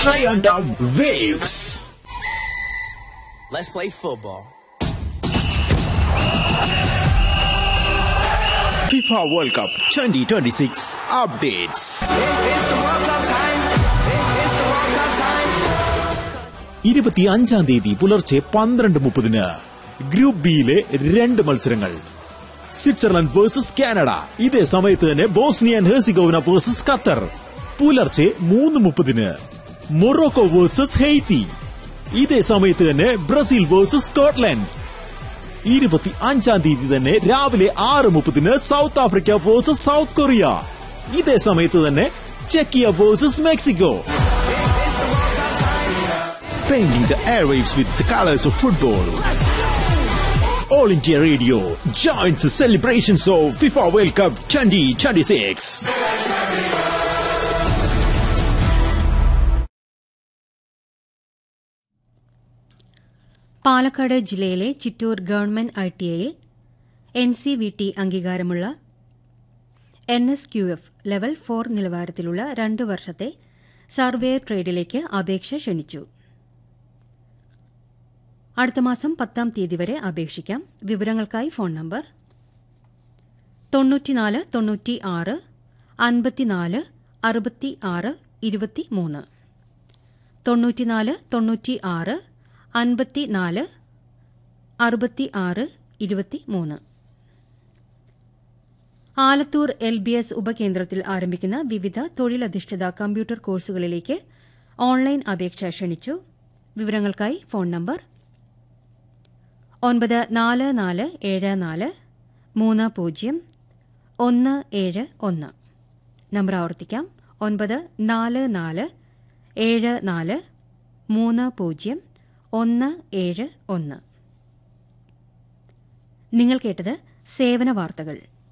Triandam Waves. Let's play football. FIFA World Cup 2026 updates. It's the World Cup time. It's the World Cup time. ഇരുപത്തി അഞ്ചാം തീയതി പുലർച്ചെ പന്ത്രണ്ട് മുപ്പതിന് group ബിയിലെ രണ്ട് മത്സരങ്ങൾ സ്വിറ്റ്സർലൻഡ് വേഴ്സസ് കാനഡ ഇതേ സമയത്ത് തന്നെ ബോസ്നിയൻ ഹെർസിഗോവിന വേഴ്സസ് ഖത്തർ പുലർച്ചെ മൂന്ന് മുപ്പതിന് മൊറോക്കോ വേഴ്സസ് ഹെയ്ത്തി ഇതേ സമയത്ത് തന്നെ ബ്രസീൽ വേഴ്സസ് സ്കോട്ട്ലൻഡ് ഇരുപത്തി അഞ്ചാം തീയതി തന്നെ രാവിലെ ആറ് മുപ്പതിന് South Africa versus South Korea ഇതേ സമയത്ത് തന്നെ ചെക്കിയ versus Mexico Painting the airwaves with the colors of football. All India Radio joins the celebrations of FIFA World Cup 2026. Palakkad ജില്ലയിലെ ചിറ്റൂർ ഗവൺമെന്റ് ഐ ടി ഐയിൽ എൻ സി വി ടി അംഗീകാരമുള്ള N S Q F level four നിലവാരത്തിലുള്ള രണ്ട് വർഷത്തെ surveyor ട്രേഡിലേക്ക് അപേക്ഷ ക്ഷണിച്ചു അടുത്ത മാസം പത്താം തീയതി വരെ അപേക്ഷിക്കാം വിവരങ്ങൾക്കായി ഫോൺ നമ്പർ തൊണ്ണൂറ്റിനാല് തൊണ്ണൂറ്റി ആറ് അൻപത്തിനാല് അറുപത്തി ആറ് ഇരുപത്തി മൂന്ന് തൊണ്ണൂറ്റിനാല് തൊണ്ണൂറ്റി ആറ് അൻപത്തിനാല് അറുപത്തി ആറ് ഇരുപത്തി മൂന്ന് ആലത്തൂർ എൽ ബി എസ് ഉപകേന്ദ്രത്തിൽ ആരംഭിക്കുന്ന വിവിധ തൊഴിലധിഷ്ഠിത കമ്പ്യൂട്ടർ കോഴ്സുകളിലേക്ക് ഓൺലൈൻ അപേക്ഷ ക്ഷണിച്ചു വിവരങ്ങൾക്കായി ഫോൺ നമ്പർ ഒൻപത് നാല് നാല് ഏഴ് നാല് മൂന്ന് പൂജ്യം ഒന്ന് ഏഴ് ഒന്ന് നമ്പർ ആവർത്തിക്കാം ഒൻപത് നാല് നാല് ഏഴ് നാല് മൂന്ന് പൂജ്യം ഒന്ന് ഏഴ് ഒന്ന് നിങ്ങൾ കേട്ടത് സേവന വാർത്തകൾ